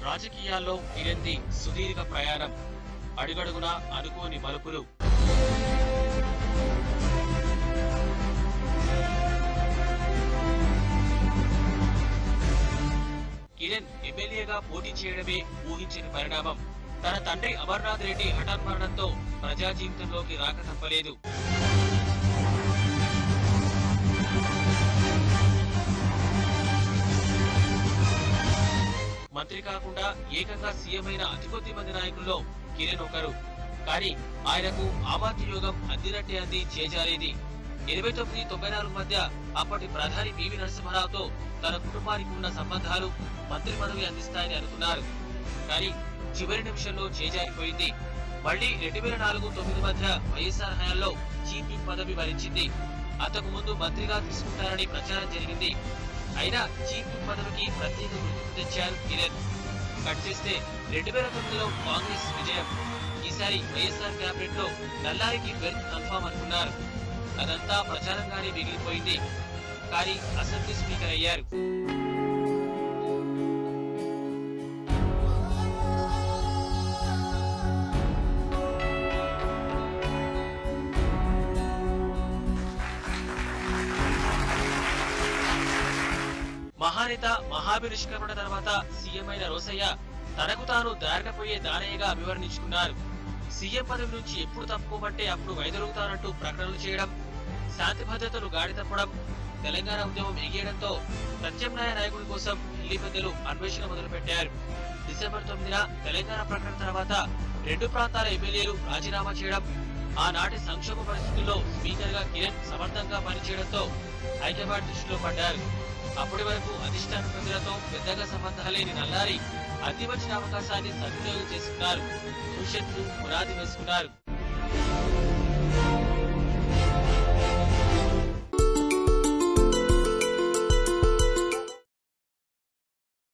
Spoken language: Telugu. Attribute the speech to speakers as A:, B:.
A: రాజకీయాల్లో కిరణ్ది సుదీర్ఘ ప్రయాణం అడుగడుగునా అనుకోని మలుపులు కిరణ్ ఎమ్మెల్యేగా పోటీ చేయడమే ఊహించని పరిణామం తన తండ్రి అమర్నాథ్ రెడ్డి హఠాన్ మరణంతో ప్రజా జీవితంలోకి రాక తప్పలేదు మంత్రి కాకుండా ఏకంగా సీఎం అయిన అతి కొద్ది మంది నాయకుల్లో కిరణ్ ఒకరు కానీ ఆయనకు ఆమాత్య యోగం అందినట్టే అంది చేజారేది ఎనభై తొమ్మిది తొంభై నాలుగు మధ్య అప్పటి ప్రధాని పివి నరసింహారావుతో తన కుటుంబానికి ఉన్న సంబంధాలు మంత్రి పదవి అందిస్తాయని అనుకున్నారు కానీ చివరి నిమిషంలో చేజారిపోయింది మళ్లీ రెండు వేల నాలుగు తొమ్మిది మధ్య వైఎస్ఆర్ హయాంలో చీఫ్ విప్ పదవి వరించింది అంతకు ముందు మంత్రిగా తీసుకుంటారని ప్రచారం జరిగింది అయినా చీఫ్ విప్ పదవికి ప్రత్యేక గుర్తింపు తెచ్చారు కిరణ్ కట్ చేస్తే రెండు వేల తొమ్మిదిలో కాంగ్రెస్ విజయం ఈసారి వైఎస్ఆర్ క్యాబినెట్ లో నల్లారికి బెర్త్ కన్ఫామ్ అనుకున్నారు అదంతా ప్రచారంగానే మిగిలిపోయింది కానీ అసెంబ్లీ స్పీకర్ అయ్యారు మహానేత మహాభినిష్కరణ తర్వాత సీఎం అయిన రోసయ్య తనకు తాను దారినపోయే దానయ్యగా అభివర్ణించుకున్నారు సీఎం పదవి నుంచి ఎప్పుడు తప్పుకోమంటే అప్పుడు వైదొలుగుతానంటూ ప్రకటనలు చేయడం శాంతి భద్రతలు గాడి తప్పడం తెలంగాణ ఉద్యమం ఎగియడంతో ప్రత్యామ్నాయ నాయకుడి కోసం ఢిల్లీ పెద్దలు అన్వేషణ మొదలుపెట్టారు డిసెంబర్ తొమ్మిదిన తెలంగాణ ప్రకటన తర్వాత రెండు ప్రాంతాల ఎమ్మెల్యేలు రాజీనామా చేయడం ఆనాటి సంక్షోభ పరిస్థితుల్లో స్పీకర్ గా కిరణ్ సమర్థంగా పనిచేయడంతో హైదరాబాద్ దృష్టిలో పడ్డారు అప్పటి వరకు అధిష్టాన ప్రజలతో పెద్దగా సంబంధాలేని నల్లారి అతి వచ్చిన అవకాశాన్ని సద్వినియోగం చేసుకున్నారు భవిష్యత్తు పునాది వేసుకున్నారు